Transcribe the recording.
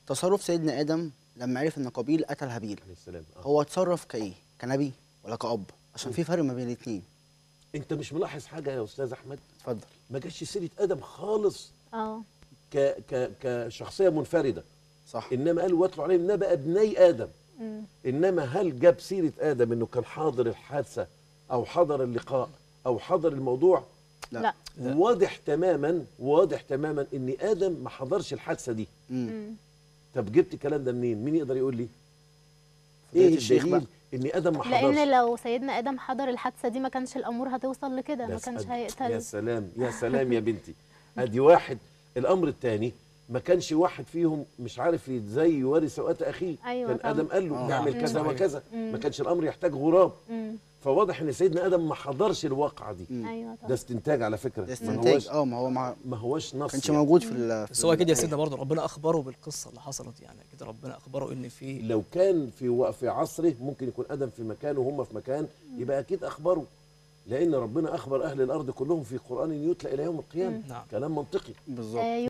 تصرف سيدنا ادم لما عرف ان قابيل قتل هابيل عليه السلام آه. هو اتصرف كايه كنبي ولا كاب عشان في فرق ما بين الاثنين انت مش ملاحظ حاجه يا استاذ احمد اتفضل ما جاش سيره ادم خالص اه ك ك كشخصيه منفرده صح انما قال واتلوا عليهم نبأ ابني ادم مم. انما هل جاب سيره ادم انه كان حاضر الحادثه او حضر اللقاء او حضر الموضوع لا. لا, لا. واضح تماما واضح تماما ان ادم ما حضرش الحادثه دي مم. مم. طب جبت الكلام ده منين مين يقدر يقول لي فضيلة ايه الشيخ الدليل ان ادم ما حضرش لان لو سيدنا ادم حضر الحادثه دي ما كانش الامور هتوصل لكده ما بس كانش أد- يا هيقتل سلام يا سلام يا بنتي ادي واحد الامر الثاني ما كانش واحد فيهم مش عارف ازاي يواري سوءات اخيه أيوة كان طبعا. ادم قال له آه. نعمل مم. كذا صحيح. وكذا مم. ما كانش الامر يحتاج غراب مم. فواضح ان سيدنا ادم ما حضرش الواقعه دي ايوه ده طبعا استنتاج على فكره ده ما استنتاج هوش اه ما هو ما ما هوش نص كانش يعني. موجود في ال بس هو اكيد يا في- سيدنا برضه ربنا اخبره بالقصه اللي حصلت يعني اكيد ربنا اخبره ان في لو كان في و- في عصره ممكن يكون ادم في مكان وهم في مكان يبقى اكيد اخبروا لان ربنا اخبر اهل الارض كلهم في قران يتلى الى يوم القيامه نعم آه، كلام منطقي بالظبط آه